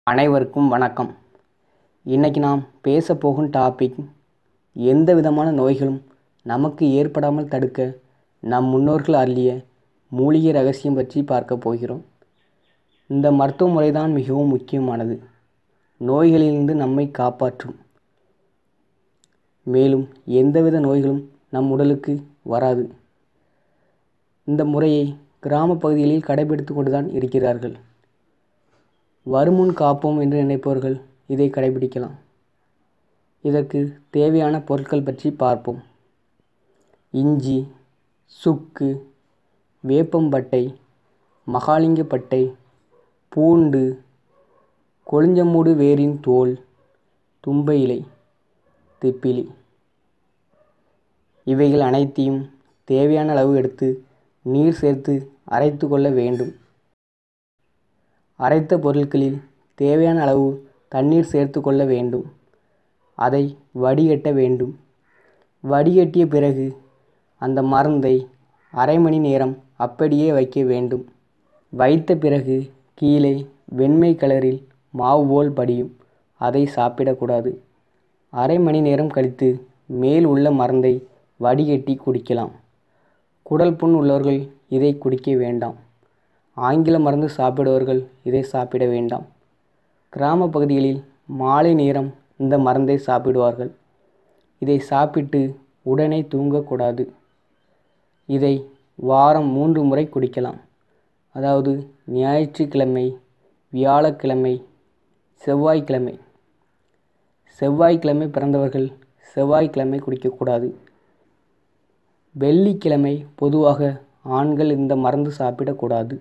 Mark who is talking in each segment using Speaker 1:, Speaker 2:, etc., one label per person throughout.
Speaker 1: அனைவருக்கும் வணக்கம் இன்றைக்கி நாம் பேச போகும் டாபிக் எந்த விதமான நோய்களும் நமக்கு ஏற்படாமல் தடுக்க நம் முன்னோர்கள் அருளிய மூலிகை ரகசியம் பற்றி பார்க்க போகிறோம் இந்த மருத்துவ முறைதான் மிகவும் முக்கியமானது நோய்களிலிருந்து நம்மை காப்பாற்றும் மேலும் எந்தவித நோய்களும் நம் உடலுக்கு வராது இந்த முறையை கிராம பகுதிகளில் கடைபிடித்து கொண்டுதான் இருக்கிறார்கள் வருமுன் காப்போம் என்று நினைப்பவர்கள் இதை கடைபிடிக்கலாம் இதற்கு தேவையான பொருட்கள் பற்றி பார்ப்போம் இஞ்சி சுக்கு வேப்பம்பட்டை மகாலிங்கப்பட்டை பூண்டு கொழுஞ்சமூடு வேரின் தோல் தும்பை இலை திப்பிலி இவைகள் அனைத்தையும் தேவையான அளவு எடுத்து நீர் சேர்த்து அரைத்து கொள்ள வேண்டும் அரைத்த பொருட்களில் தேவையான அளவு தண்ணீர் சேர்த்து கொள்ள வேண்டும் அதை வடிகட்ட வேண்டும் வடிகட்டிய பிறகு அந்த மருந்தை அரை மணி நேரம் அப்படியே வைக்க வேண்டும் வைத்த பிறகு கீழே வெண்மை கலரில் மாவு போல் படியும் அதை சாப்பிடக்கூடாது அரை மணி நேரம் கழித்து மேல் உள்ள மருந்தை வடிகட்டி குடிக்கலாம் குடல் புண் உள்ளவர்கள் இதை குடிக்க வேண்டாம் ஆங்கில மருந்து சாப்பிடுவர்கள் இதை சாப்பிட வேண்டாம் கிராம பகுதிகளில் மாலை நேரம் இந்த மருந்தை சாப்பிடுவார்கள் இதை சாப்பிட்டு உடனே தூங்கக்கூடாது இதை வாரம் மூன்று முறை குடிக்கலாம் அதாவது ஞாயிற்றுக்கிழமை வியாழக்கிழமை செவ்வாய்க்கிழமை செவ்வாய்க்கிழமை பிறந்தவர்கள் செவ்வாய்க்கிழமை குடிக்கக்கூடாது வெள்ளிக்கிழமை பொதுவாக ஆண்கள் இந்த மருந்து சாப்பிடக்கூடாது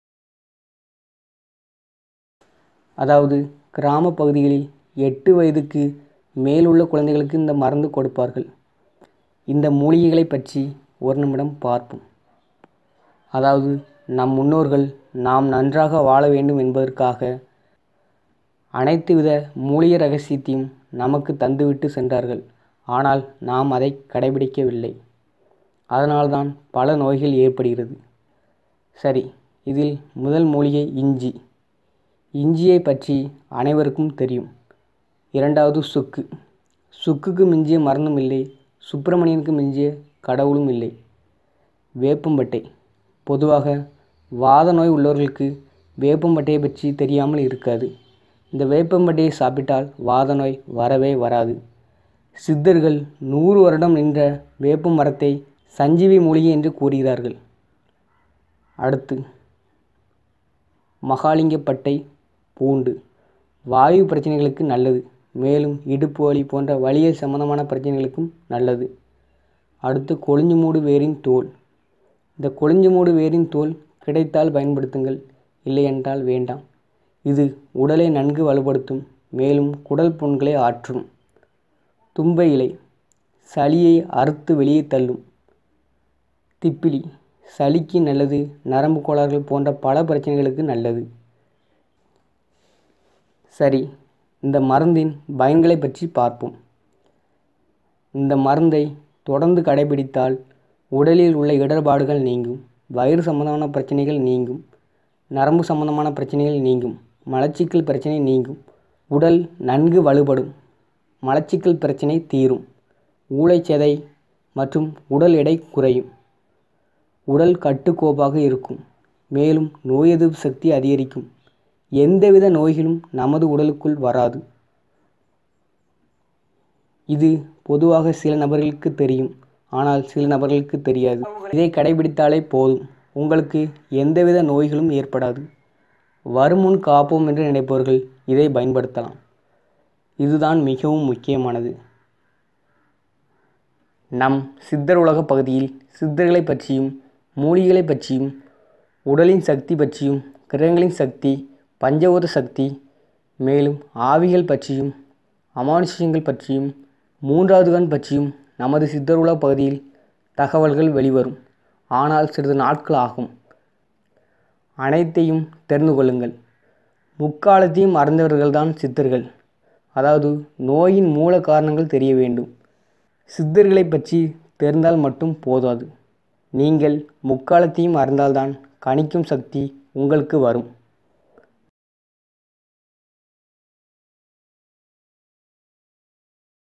Speaker 1: அதாவது கிராம பகுதிகளில் எட்டு வயதுக்கு மேலுள்ள குழந்தைகளுக்கு இந்த மருந்து கொடுப்பார்கள் இந்த மூலிகைகளை பற்றி ஒரு நிமிடம் பார்ப்போம் அதாவது நம் முன்னோர்கள் நாம் நன்றாக வாழ வேண்டும் என்பதற்காக அனைத்து வித மூலிகை ரகசியத்தையும் நமக்கு தந்துவிட்டு சென்றார்கள் ஆனால் நாம் அதை கடைபிடிக்கவில்லை அதனால்தான் பல நோய்கள் ஏற்படுகிறது சரி இதில் முதல் மூலிகை இஞ்சி இஞ்சியை பற்றி அனைவருக்கும் தெரியும் இரண்டாவது சுக்கு சுக்குக்கு மிஞ்சிய மருந்தும் இல்லை சுப்பிரமணியனுக்கு மிஞ்சிய கடவுளும் இல்லை வேப்பம்பட்டை பொதுவாக வாத நோய் உள்ளவர்களுக்கு வேப்பம்பட்டையை பற்றி தெரியாமல் இருக்காது இந்த வேப்பம்பட்டையை சாப்பிட்டால் வாத நோய் வரவே வராது சித்தர்கள் நூறு வருடம் நின்ற வேப்ப மரத்தை சஞ்சீவி மூலிகை என்று கூறுகிறார்கள் அடுத்து மகாலிங்கப்பட்டை பூண்டு வாயு பிரச்சனைகளுக்கு நல்லது மேலும் இடுப்பு வலி போன்ற வலியல் சம்பந்தமான பிரச்சனைகளுக்கும் நல்லது அடுத்து கொழிஞ்சு மூடு வேரின் தோல் இந்த கொழிஞ்சு மூடு வேரின் தோல் கிடைத்தால் பயன்படுத்துங்கள் இல்லையென்றால் வேண்டாம் இது உடலை நன்கு வலுப்படுத்தும் மேலும் குடல் புண்களை ஆற்றும் தும்பை இலை சளியை அறுத்து வெளியே தள்ளும் திப்பிலி சளிக்கு நல்லது நரம்பு கோளாறுகள் போன்ற பல பிரச்சனைகளுக்கு நல்லது சரி இந்த மருந்தின் பயன்களை பற்றி பார்ப்போம் இந்த மருந்தை தொடர்ந்து கடைபிடித்தால் உடலில் உள்ள இடர்பாடுகள் நீங்கும் வயிறு சம்பந்தமான பிரச்சனைகள் நீங்கும் நரம்பு சம்பந்தமான பிரச்சனைகள் நீங்கும் மலச்சிக்கல் பிரச்சனை நீங்கும் உடல் நன்கு வலுப்படும் மலச்சிக்கல் பிரச்சனை தீரும் ஊளைச்சதை மற்றும் உடல் எடை குறையும் உடல் கட்டுக்கோப்பாக இருக்கும் மேலும் நோய் எதிர்ப்பு சக்தி அதிகரிக்கும் எந்தவித நோய்களும் நமது உடலுக்குள் வராது இது பொதுவாக சில நபர்களுக்கு தெரியும் ஆனால் சில நபர்களுக்கு தெரியாது இதை கடைபிடித்தாலே போதும் உங்களுக்கு எந்தவித நோய்களும் ஏற்படாது வருமுன் காப்போம் என்று நினைப்பவர்கள் இதை பயன்படுத்தலாம் இதுதான் மிகவும் முக்கியமானது நம் சித்தர் உலக பகுதியில் சித்தர்களை பற்றியும் மூலிகளை பற்றியும் உடலின் சக்தி பற்றியும் கிரகங்களின் சக்தி பஞ்சபூத சக்தி மேலும் ஆவிகள் பற்றியும் அமானுஷ்யங்கள் பற்றியும் மூன்றாவது கண் பற்றியும் நமது சித்தர் உலக பகுதியில் தகவல்கள் வெளிவரும் ஆனால் சிறிது நாட்கள் ஆகும் அனைத்தையும் தெரிந்து கொள்ளுங்கள் முக்காலத்தையும் அறிந்தவர்கள்தான் சித்தர்கள் அதாவது நோயின் மூல காரணங்கள் தெரிய வேண்டும் சித்தர்களை பற்றி தெரிந்தால் மட்டும் போதாது நீங்கள் முக்காலத்தையும் அறிந்தால்தான் கணிக்கும் சக்தி உங்களுக்கு வரும்